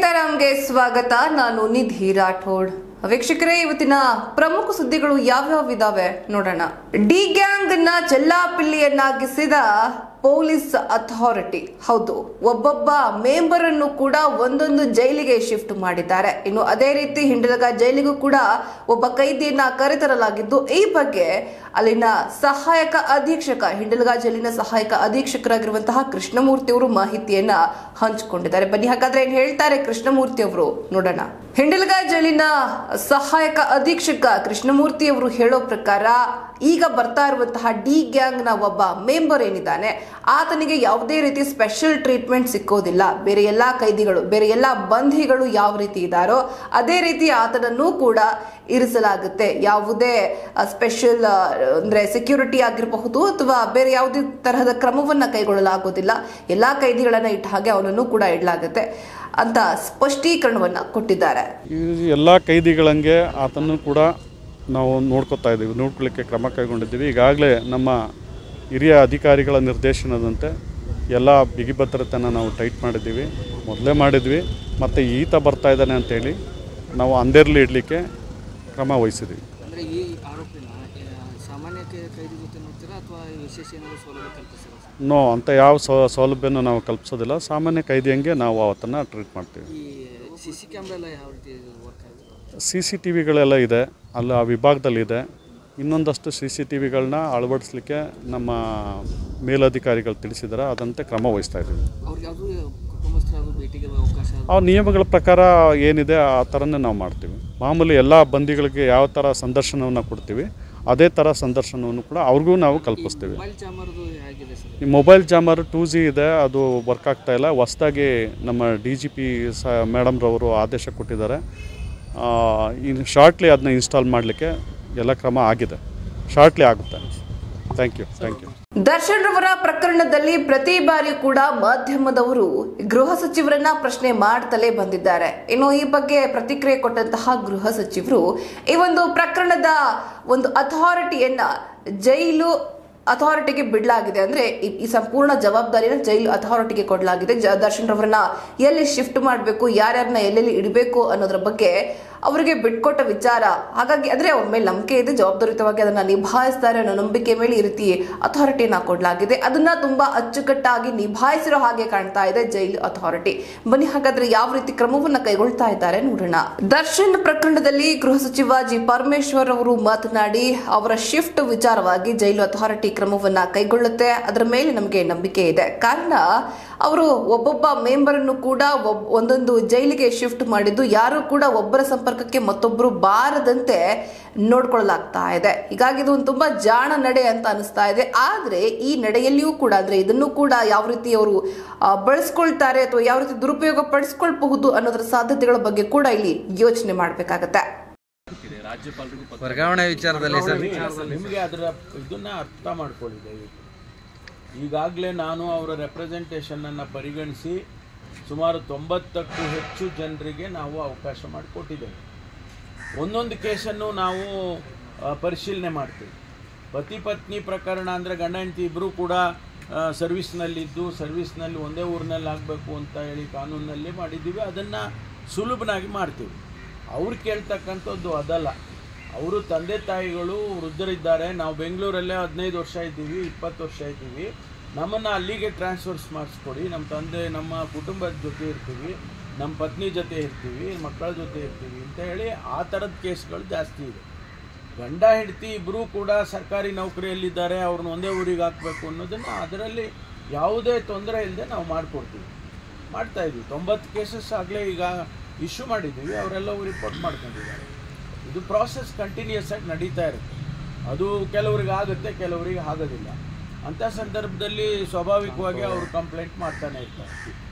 ಸೀತಾರಾಮ್ಗೆ ಸ್ವಾಗತ ನಾನು ನಿಧಿ ರಾಠೋಡ್ ವೀಕ್ಷಕರೇ ಇವತ್ತಿನ ಪ್ರಮುಖ ಸುದ್ದಿಗಳು ಯಾವ್ಯಾವ ಇದಾವೆ ನೋಡೋಣ ಡಿ ಗ್ಯಾಂಗ್ ನ ಚೆಲ್ಲಾಪಿಲ್ಲಿಯನ್ನಾಗಿಸಿದ ಪೊಲೀಸ್ ಅಥಾರಿಟಿ ಹೌದು ಒಬ್ಬೊಬ್ಬ ಮೆಂಬರ್ ಅನ್ನು ಕೂಡ ಒಂದೊಂದು ಜೈಲಿಗೆ ಶಿಫ್ಟ್ ಮಾಡಿದ್ದಾರೆ ಇನ್ನು ಅದೇ ರೀತಿ ಹಿಂಡಲಗ ಜೈಲಿಗೂ ಕೂಡ ಒಬ್ಬ ಕೈದಿಯನ್ನ ಕರೆತರಲಾಗಿದ್ದು ಈ ಬಗ್ಗೆ ಅಲ್ಲಿನ ಸಹಾಯಕ ಅಧೀಕ್ಷಕ ಹಿಂಡಲಗ ಜೈಲಿನ ಸಹಾಯಕ ಅಧೀಕ್ಷಕರಾಗಿರುವಂತಹ ಕೃಷ್ಣಮೂರ್ತಿ ಅವರು ಮಾಹಿತಿಯನ್ನ ಹಂಚಿಕೊಂಡಿದ್ದಾರೆ ಬನ್ನಿ ಹಾಗಾದ್ರೆ ಏನ್ ಹೇಳ್ತಾರೆ ಕೃಷ್ಣಮೂರ್ತಿ ಅವರು ನೋಡೋಣ ಹಿಂಡಲಗ ಜೈಲಿನ ಸಹಾಯಕ ಅಧೀಕ್ಷಕ ಕೃಷ್ಣಮೂರ್ತಿ ಅವರು ಹೇಳೋ ಪ್ರಕಾರ ಈಗ ಬರ್ತಾ ಇರುವಂತಹ ಡಿ ಗ್ಯಾಂಗ್ ನ ಒಬ್ಬ ಮೆಂಬರ್ ಏನಿದ್ದಾನೆ ಆತನಿಗೆ ಯಾವುದೇ ರೀತಿ ಸ್ಪೆಷಲ್ ಟ್ರೀಟ್ಮೆಂಟ್ ಸಿಕ್ಕೋದಿಲ್ಲ ಬೇರೆ ಎಲ್ಲಾ ಕೈದಿಗಳು ಬೇರೆ ಎಲ್ಲಾ ಬಂಧಿಗಳು ಯಾವ ರೀತಿ ಇದ್ದಾರೋ ಅದೇ ರೀತಿ ಆತನನ್ನು ಕೂಡ ಇರಿಸಲಾಗುತ್ತೆ ಯಾವುದೇ ಸ್ಪೆಷಲ್ ಅಂದ್ರೆ ಸೆಕ್ಯೂರಿಟಿ ಆಗಿರಬಹುದು ಅಥವಾ ಬೇರೆ ಯಾವುದೇ ತರಹದ ಕ್ರಮವನ್ನ ಕೈಗೊಳ್ಳಲಾಗೋದಿಲ್ಲ ಎಲ್ಲಾ ಕೈದಿಗಳನ್ನ ಇಟ್ಟ ಹಾಗೆ ಅವನನ್ನು ಕೂಡ ಇಡಲಾಗುತ್ತೆ ಅಂತ ಸ್ಪಷ್ಟೀಕರಣವನ್ನ ಕೊಟ್ಟಿದ್ದಾರೆ ಈ ಎಲ್ಲ ಕೈದಿಗಳಂಗೆ ಆತನ್ನು ಕೂಡ ನಾವು ನೋಡ್ಕೊತಾ ಇದ್ದೀವಿ ನೋಡ್ಕೊಳ್ಳಿಕ್ಕೆ ಕ್ರಮ ಕೈಗೊಂಡಿದ್ದೀವಿ ಈಗಾಗಲೇ ನಮ್ಮ ಹಿರಿಯ ಅಧಿಕಾರಿಗಳ ನಿರ್ದೇಶನದಂತೆ ಎಲ್ಲ ಬಿಗಿ ಭದ್ರತೆನ ನಾವು ಟೈಟ್ ಮಾಡಿದ್ದೀವಿ ಮೊದಲೇ ಮಾಡಿದ್ವಿ ಮತ್ತು ಈತ ಬರ್ತಾ ಇದ್ದಾನೆ ಅಂತೇಳಿ ನಾವು ಅಂದೇರ್ಲಿ ಇಡಲಿಕ್ಕೆ ಕ್ರಮ ವಹಿಸಿದ್ವಿ ಅಂದರೆ ಈ ಆರೋಪಿನ ಆ, ಸಾಮಾನ್ಯ ಕೈ- ಕೈದಿ ಜೊತೆ ನೋಡ್ತೀರಾ ಅಥವಾ ವಿಶೇಷ ಏನಾದರೂ ಸೌಲಭ್ಯ ಕಲ್ಪಿಸ್ತೀರಾ ಸರ್ ನೋ ಅಂಥ ಯಾವ ಸೌ ಸೌಲಭ್ಯನೂ ನಾವು ಕಲ್ಪಿಸೋದಿಲ್ಲ ಸಾಮಾನ್ಯ ಕೈದಿಯಂಗೆ ನಾವು ಅವತ್ತನ್ನು ಟ್ರೀಟ್ ಮಾಡ್ತೀವಿ ಈ ಸಿ ಸಿ ಕ್ಯಾಮ್ರಾ ಎಲ್ಲ ಯಾವ ರೀತಿ ವರ್ಕ್ ಆಗುತ್ತೆ ಸಿ ಸಿ ಟಿ ವಿಗಳೆಲ್ಲ ಇದೆ ಅಲ್ಲಿ ಆ ವಿಭಾಗದಲ್ಲಿದೆ ಇನ್ನೊಂದಷ್ಟು ಸಿ ಸಿ ಟಿ ವಿಗಳನ್ನ ಅಳವಡಿಸ್ಲಿಕ್ಕೆ ನಮ್ಮ ಮೇಲಧಿಕಾರಿಗಳು ತಿಳಿಸಿದ್ದಾರೆ ಅದಂತೆ ಕ್ರಮ ವಹಿಸ್ತಾ ಇದ್ದೀವಿ ಅವ್ರಿಗೆ ಯಾವುದು ಕುಟುಂಬಸ್ಥರ ಅದು ಭೇಟಿಗೆ ಬರೋ ಅವಕಾಶ ಆ ನಿಯಮಗಳ ಪ್ರಕಾರ ಏನಿದೆ ಆ ಥರನೇ ನಾವು ಮಾಡ್ತೀವಿ ಮಾಮೂಲಿ ಎಲ್ಲ ಬಂದಿಗಳಿಗೆ ಯಾವ ಥರ ಸಂದರ್ಶನವನ್ನು ಕೊಡ್ತೀವಿ ಅದೇ ಥರ ಸಂದರ್ಶನವನ್ನು ಕೂಡ ಅವ್ರಿಗೂ ನಾವು ಕಲ್ಪಿಸ್ತೀವಿ ಮೊಬೈಲ್ ಚಾಮರ್ದು ಹೇಗಿದೆ ಸರ್ ಈ ಮೊಬೈಲ್ ಜಾಮರ್ ಟೂ ಜಿ ಇದೆ ಅದು ವರ್ಕ್ ಆಗ್ತಾ ಇಲ್ಲ ಹೊಸ್ದಾಗಿ ನಮ್ಮ ಡಿ ಜಿ ಪಿ ಸ ಮೇಡಮ್ರವರು ಆದೇಶ ಕೊಟ್ಟಿದ್ದಾರೆ ಆ, ಇನ್ನು ಶಾರ್ಟ್ಲಿ ಅದನ್ನ ಇನ್ಸ್ಟಾಲ್ ಮಾಡಲಿಕ್ಕೆ ಎಲ್ಲ ಕ್ರಮ ಆಗಿದೆ ಶಾರ್ಟ್ಲಿ ಆಗುತ್ತೆ thank you thank you Darshan ರವರ ಪ್ರಕರಣದಲ್ಲಿ ಪ್ರತಿ ಬಾರಿ ಕೂಡ ಮಾಧ್ಯಮದವರು ಗೃಹ ಸಚಿವರನ್ನ ಪ್ರಶ್ನೆ ಮಾಡ್ತಲೇ ಬಂದಿದ್ದಾರೆ ಇನ್ನು ಈ ಬಗ್ಗೆ ಪ್ರತಿಕ್ರಿಯೆ ಕೊಟ್ಟಂತಹ ಗೃಹ ಸಚಿವರು ಈ ಒಂದು ಪ್ರಕರಣದ ಒಂದು ಅಥಾರಿಟಿಯನ್ನ ಜೈಲು ಅಥಾರಿಟಿಗೆ ಬಿಡಲಾಗಿದೆ ಅಂದ್ರೆ ಈ- ಈ ಸಂಪೂರ್ಣ ಜವಾಬ್ದಾರಿನ ಜೈಲು ಅಥಾರಿಟಿಗೆ ಕೊಡಲಾಗಿದೆ ಜ- ದರ್ಶನ್ ರವರನ್ನ ಎಲ್ಲಿ ಶಿಫ್ಟ್ ಮಾಡಬೇಕು ಯಾರ್ಯಾರನ್ನ ಎಲ್ಲೆಲ್ಲಿ ಇಡಬೇಕು ಅನ್ನೋದ್ರ ಬಗ್ಗೆ ಅವರಿಗೆ ಬಿಟ್ಕೊಟ್ಟ ವಿಚಾರ ಹಾಗಾಗಿ ಅಂದ್ರೆ ಅವ್ರ ಮೇಲೆ ನಂಬಿಕೆ ಇದೆ ಜವಾಬ್ದಾರಿಯುತವಾಗಿ ಅದನ್ನ ನಿಭಾಯಿಸ್ತಾರೆ ಅನ್ನೋ ನಂಬಿಕೆ ಮೇಲೆ ಈ ರೀತಿ ಅಥಾರಿಟಿನ ಕೊಡಲಾಗಿದೆ ಅದನ್ನ ತುಂಬಾ ಅಚ್ಚುಕಟ್ಟಾಗಿ ನಿಭಾಯಿಸಿರೋ ಹಾಗೆ ಕಾಣ್ತಾ ಇದೆ ಜೈಲು ಅಥಾರಿಟಿ ಬನ್ನಿ ಹಾಗಾದ್ರೆ ಯಾವ ರೀತಿ ಕ್ರಮವನ್ನ ಕೈಗೊಳ್ತಾ ಇದ್ದಾರೆ ನೋಡೋಣ ದರ್ಶನ್ ಪ್ರಕರಣದಲ್ಲಿ ಗೃಹ ಸಚಿವ ಜಿ ಪರಮೇಶ್ವರ್ ಅವರು ಮಾತನಾಡಿ ಅವರ ಶಿಫ್ಟ್ ವಿಚಾರವಾಗಿ ಜೈಲು ಅಥಾರಿಟಿ ಕ್ರಮವನ್ನ ಕೈಗೊಳ್ಳುತ್ತೆ ಅದರ ಮೇಲೆ ನಮಗೆ ನಂಬಿಕೆ ಇದೆ ಕಾರಣ ಅವರು ಒಬ್ಬೊಬ್ಬ ಮೆಂಬರ್ ಅನ್ನು ಕೂಡ ಒಬ್- ಒಂದೊಂದು ಜೈಲಿಗೆ ಶಿಫ್ಟ್ ಮಾಡಿದ್ದು ಯಾರು ಕೂಡ ಒಬ್ಬರ ಸಂಪರ್ಕಕ್ಕೆ ಮತ್ತೊಬ್ಬರು ಬಾರದಂತೆ ನೋಡ್ಕೊಳ್ಳಲಾಗ್ತಾ ಇದೆ ಹೀಗಾಗಿ ಇದು ಒಂದು ತುಂಬಾ ಜಾಣ ನಡೆ ಅಂತ ಅನಿಸ್ತಾ ಇದೆ ಆದ್ರೆ ಈ ನಡೆಯಲ್ಲಿಯೂ ಕೂಡ ಅಂದ್ರೆ ಇದನ್ನು ಕೂಡ ಯಾವ ರೀತಿ ಅವರು ಆ, ಬಳಸ್ಕೊಳ್ತಾರೆ ಅಥವಾ ಯಾವ ರೀತಿ ದುರುಪಯೋಗ ಪಡಿಸ್ಕೊಳ್ಬಹುದು ಅನ್ನೋದರ ಸಾಧ್ಯತೆಗಳ ಬಗ್ಗೆ ಕೂಡ ಇಲ್ಲಿ ಯೋಚನೆ ಮಾಡಬೇಕಾಗತ್ತೆ ವರ್ಗಾವಣೆ ವಿಚಾರದಲ್ಲಿ ಸರ್ ನಿಮಗೆ ಅದರ ಇದನ್ನ ಅರ್ಥ ಮಾಡ್ಕೊಳ್ಳಿ ದಯವಿಟ್ಟು ಈಗಾಗಲೇ ನಾನು ಅವರ ರೆಪ್ರೆಸೆಂಟೇಷನನ್ನು ಪರಿಗಣಿಸಿ ಸುಮಾರು ತೊಂಬತ್ತಕ್ಕೂ ಹೆಚ್ಚು ಜನರಿಗೆ ನಾವು ಅವಕಾಶ ಮಾಡಿಕೊಟ್ಟಿದ್ದೇವೆ ಒಂದೊಂದು ಕೇಸನ್ನು ನಾವು ಆ, ಪರಿಶೀಲನೆ ಮಾಡ್ತೀವಿ ಪತಿ ಪತ್ನಿ ಪ್ರಕರಣ ಅಂದರೆ ಗಂಡ ಹೆಂಡತಿ ಇಬ್ಬರೂ ಕೂಡ ಆ, ಸರ್ವಿಸ್ನಲ್ಲಿದ್ದು ಸರ್ವಿಸ್ನಲ್ಲಿ ಒಂದೇ ಊರಿನಲ್ಲಿ ಆಗಬೇಕು ಅಂತ ಹೇಳಿ ಕಾನೂನಲ್ಲಿ ಮಾಡಿದ್ದೀವಿ ಅದನ್ನು ಸುಲಭನಾಗಿ ಮಾಡ್ತೀವಿ ಅವ್ರು ಕೇಳ್ತಕ್ಕಂಥದ್ದು ಅದಲ್ಲ ಅವರು ತಂದೆ ತಾಯಿಗಳು ವೃದ್ಧರಿದ್ದಾರೆ ನಾವು ಬೆಂಗಳೂರಲ್ಲೇ ಹದಿನೈದು ವರ್ಷ ಇದ್ದೀವಿ ಇಪ್ಪತ್ತು ವರ್ಷ ಇದ್ದೀವಿ ನಮ್ಮನ್ನು ಅಲ್ಲಿಗೆ ಟ್ರಾನ್ಸ್ಫರ್ಸ್ ಮಾಡಿಸ್ಕೊಡಿ ನಮ್ಮ ತಂದೆ ನಮ್ಮ ಕುಟುಂಬದ ಜೊತೆ ಇರ್ತೀವಿ ನಮ್ಮ ಪತ್ನಿ ಜೊತೆ ಇರ್ತೀವಿ ಮಕ್ಕಳ ಜೊತೆ ಇರ್ತೀವಿ ಅಂತ ಹೇಳಿ ಆ ಥರದ ಕೇಸ್ಗಳು ಜಾಸ್ತಿ ಇದೆ ಗಂಡ ಹೆಂಡತಿ ಇಬ್ಬರೂ ಕೂಡ ಸರ್ಕಾರಿ ನೌಕರಿಯಲ್ಲಿದ್ದಾರೆ ಅವ್ರನ್ನ ಒಂದೇ ಊರಿಗೆ ಹಾಕಬೇಕು ಅನ್ನೋದನ್ನು ಅದರಲ್ಲಿ ಯಾವುದೇ ತೊಂದರೆ ಇಲ್ಲದೆ ನಾವು ಮಾಡಿಕೊಡ್ತೀವಿ ಮಾಡ್ತಾ ಇದ್ವಿ ತೊಂಬತ್ತು ಕೇಸಸ್ ಆಗಲೇ ಈಗ ಇಶ್ಯೂ ಮಾಡಿದ್ದೀವಿ ಅವರೆಲ್ಲವೂ ರಿಪೋರ್ಟ್ ಮಾಡ್ಕೊಂಡಿದ್ದಾರೆ ಇದು ಪ್ರಾಸೆಸ್ ಕಂಟಿನ್ಯೂಸ್ ಆಗಿ ನಡೀತಾ ಇರುತ್ತೆ ಅದು ಕೆಲವರಿಗೆ ಆಗುತ್ತೆ ಕೆಲವರಿಗೆ ಆಗೋದಿಲ್ಲ ಅಂಥ ಸಂದರ್ಭದಲ್ಲಿ ಸ್ವಾಭಾವಿಕವಾಗಿ ಅವರು ಕಂಪ್ಲೇಂಟ್ ಮಾಡ್ತಾನೆ ಇರ್ತಾರೆ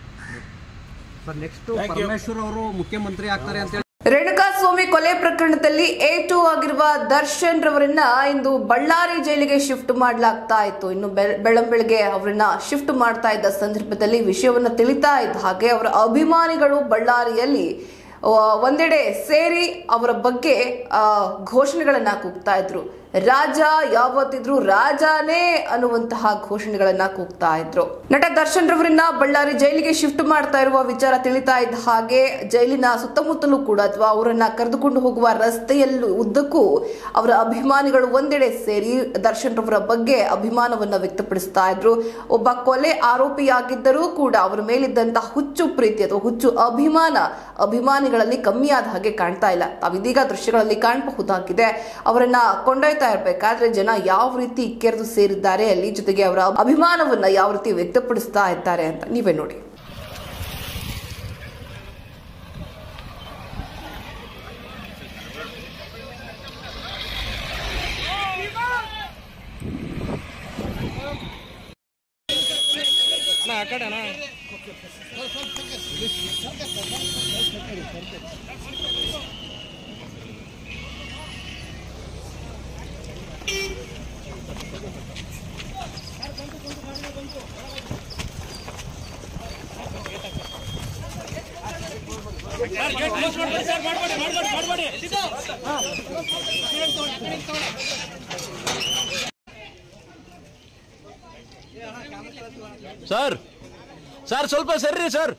sir next Thank you. Parameshwar ಅವರು ಮುಖ್ಯಮಂತ್ರಿ ಆಗ್ತಾರೆ ಅಂತ ಹೇಳಿ ರೇಣುಕಾಸ್ವಾಮಿ ಕೊಲೆ ಪ್ರಕರಣದಲ್ಲಿ ಎ ಟು ಆಗಿರುವ ದರ್ಶನ್ ರವರನ್ನ ಇಂದು ಬಳ್ಳಾರಿ ಜೈಲಿಗೆ ಶಿಫ್ಟ್ ಮಾಡಲಾಗ್ತಾ ಇತ್ತು ಇನ್ನು ಬೆಳ- ಬೆಳ್ಳಂಬೆಳಗ್ಗೆ ಅವರನ್ನ ಶಿಫ್ಟ್ ಮಾಡ್ತಾ ಇದ್ದ ಸಂದರ್ಭದಲ್ಲಿ ವಿಷಯವನ್ನ ತಿಳಿತಾ ಇದ್ದ ಹಾಗೆ ಅವರ ಅಭಿಮಾನಿಗಳು ಬಳ್ಳಾರಿಯಲ್ಲಿ ಆ, ಒಂದೆಡೆ ಸೇರಿ ಅವರ ಬಗ್ಗೆ ಆ, ಘೋಷಣೆಗಳನ್ನ ಕೂಗ್ತಾ ಇದ್ರು ರಾಜ ಯಾವತ್ತಿದ್ರು ರಾಜಾನೇ ಅನ್ನುವಂತಹ ಘೋಷಣೆಗಳನ್ನ ಕೂಗ್ತಾ ಇದ್ರು ನಟ ದರ್ಶನ್ ರವರನ್ನ ಬಳ್ಳಾರಿ ಜೈಲಿಗೆ ಶಿಫ್ಟ್ ಮಾಡ್ತಾ ಇರುವ ವಿಚಾರ ತಿಳಿತಾ ಇದ್ದ ಹಾಗೆ ಜೈಲಿನ ಸುತ್ತಮುತ್ತಲೂ ಕೂಡ ಅಥವಾ ಅವರನ್ನ ಕರೆದುಕೊಂಡು ಹೋಗುವ ರಸ್ತೆಯಲ್ಲೂ ಉದ್ದಕ್ಕೂ ಅವರ ಅಭಿಮಾನಿಗಳು ಒಂದೆಡೆ ಸೇರಿ ದರ್ಶನ್ ರವರ ಬಗ್ಗೆ ಅಭಿಮಾನವನ್ನ ವ್ಯಕ್ತಪಡಿಸ್ತಾ ಇದ್ರು ಒಬ್ಬ ಕೊಲೆ ಆರೋಪಿಯಾಗಿದ್ದರೂ ಕೂಡ ಅವರ ಮೇಲಿದ್ದಂತಹ ಹುಚ್ಚು ಪ್ರೀತಿ ಅಥವಾ ಹುಚ್ಚು ಅಭಿಮಾನ ಅಭಿಮಾನಿಗಳಲ್ಲಿ ಕಮ್ಮಿ ಆದ ಹಾಗೆ ಕಾಣ್ತಾ ಇಲ್ಲ ತಾವಿದೀಗ ದೃಶ್ಯಗಳಲ್ಲಿ ಕಾಣಬಹುದಾಗಿದೆ ಅವರನ್ನ ಕೊಂಡೊಯ್ತಾ ಇರಬೇಕಾದ್ರೆ ಜನ ಯಾವ ರೀತಿ ಕೆರೆದು ಸೇರಿದ್ದಾರೆ ಅಲ್ಲಿ ಜೊತೆಗೆ ಅವರ ಅಭಿಮಾನವನ್ನ ಯಾವ ರೀತಿ ವ್ಯಕ್ತಪಡಿಸ್ತಾ ಇದ್ದಾರೆ ಅಂತ ನೀವೇ ನೋಡಿ ಸರ್ ಸರ್ ಸ್ವಲ್ಪ ಸರ್ರಿ ಸರ್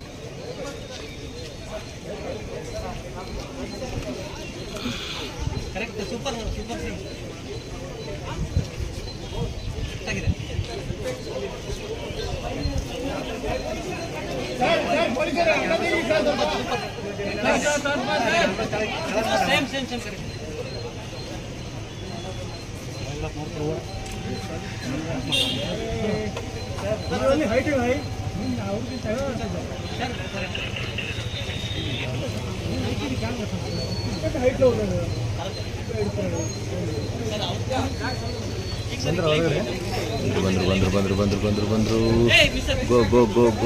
ಬಂದ್ರು ಬಂದ್ರು ಬಂದ್ರು ಬಂದ್ರು ಬಂದ್ರು ಬಂದ್ರು ಗೋ ಗೋ ಗೋ ಗೋ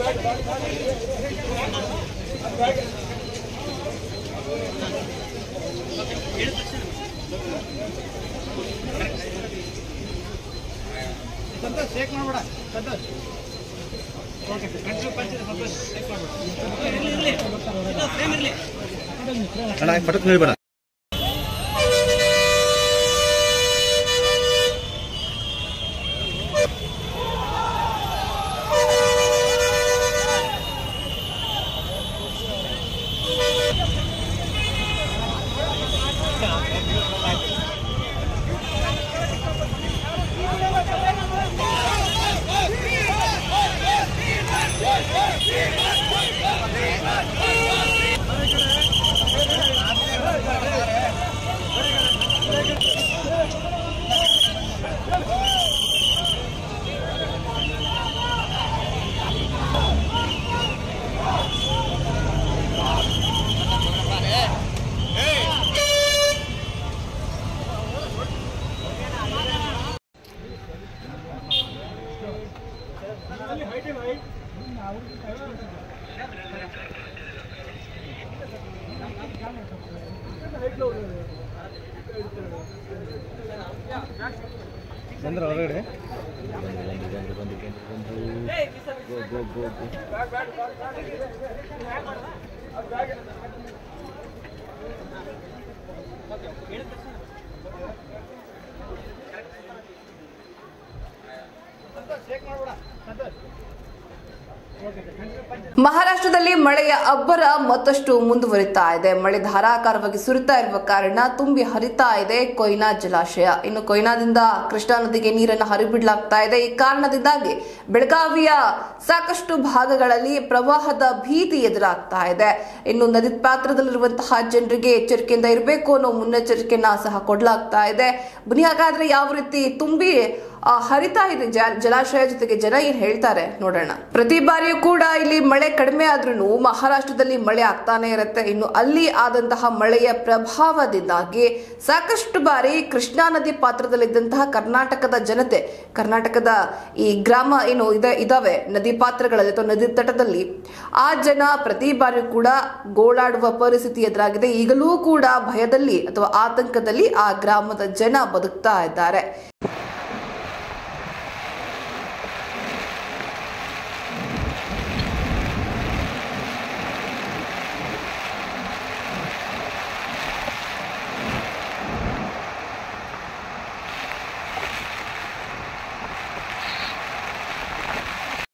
ಗೋ ಗೋ ಗೋ ಗೋ ಮಹಾರಾಷ್ಟ್ರದಲ್ಲಿ ಮಳೆಯ ಅಬ್ಬರ ಮತ್ತಷ್ಟು ಮುಂದುವರಿತಾ ಇದೆ ಮಳೆ ಧಾರಾಕಾರವಾಗಿ ಸುರಿತಾ ಇರುವ ಕಾರಣ ತುಂಬಿ ಹರಿತಾ ಇದೆ ಕೊಯ್ನಾ ಜಲಾಶಯ ಇನ್ನು ಕೊಯ್ನಾದಿಂದ ಕೃಷ್ಣಾ ನದಿಗೆ ನೀರನ್ನು ಹರಿಬಿಡಲಾಗ್ತಾ ಇದೆ ಈ ಕಾರಣದಿಂದಾಗಿ ಬೆಳಗಾವಿಯ ಸಾಕಷ್ಟು ಭಾಗಗಳಲ್ಲಿ ಪ್ರವಾಹದ ಭೀತಿ ಎದುರಾಗ್ತಾ ಇದೆ ಇನ್ನು ನದಿ ಪಾತ್ರದಲ್ಲಿರುವಂತಹ ಜನರಿಗೆ ಎಚ್ಚರಿಕೆಯಿಂದ ಇರಬೇಕು ಅನ್ನೋ ಮುನ್ನೆಚ್ಚರಿಕೆಯನ್ನ ಸಹ ಕೊಡಲಾಗ್ತಾ ಇದೆ ಬನ್ನಿ ಹಾಗಾದ್ರೆ ಯಾವ ರೀತಿ ತುಂಬಿ ಆ, ಹರಿತಾ ಇದೆ ಜ- ಜಲಾಶಯ ಜೊತೆಗೆ ಜನ ಏನ್ ಹೇಳ್ತಾರೆ ನೋಡೋಣ ಪ್ರತಿ ಬಾರಿಯೂ ಕೂಡ ಇಲ್ಲಿ ಮಳೆ ಕಡಿಮೆ ಆದ್ರೂ ಮಹಾರಾಷ್ಟ್ರದಲ್ಲಿ ಮಳೆ ಆಗ್ತಾನೆ ಇರುತ್ತೆ ಇನ್ನು ಅಲ್ಲಿ ಆದಂತಹ ಮಳೆಯ ಪ್ರಭಾವದಿಂದಾಗಿ ಸಾಕಷ್ಟು ಬಾರಿ ಕೃಷ್ಣಾ ನದಿ ಪಾತ್ರದಲ್ಲಿದ್ದಂತಹ ಕರ್ನಾಟಕದ ಜನತೆ ಕರ್ನಾಟಕದ ಈ ಗ್ರಾಮ ಏನು ಇದೆ ಇದಾವೆ ನದಿ ಪಾತ್ರಗಳಲ್ಲಿ ಅಥವಾ ನದಿ ತಟದಲ್ಲಿ ಆ ಜನ ಪ್ರತಿ ಬಾರಿಯೂ ಕೂಡ ಗೋಳಾಡುವ ಪರಿಸ್ಥಿತಿ ಎದುರಾಗಿದೆ ಈಗಲೂ ಕೂಡ ಭಯದಲ್ಲಿ ಅಥವಾ ಆತಂಕದಲ್ಲಿ ಆ ಗ್ರಾಮದ ಜನ ಬದುಕ್ತಾ ಇದ್ದಾರೆ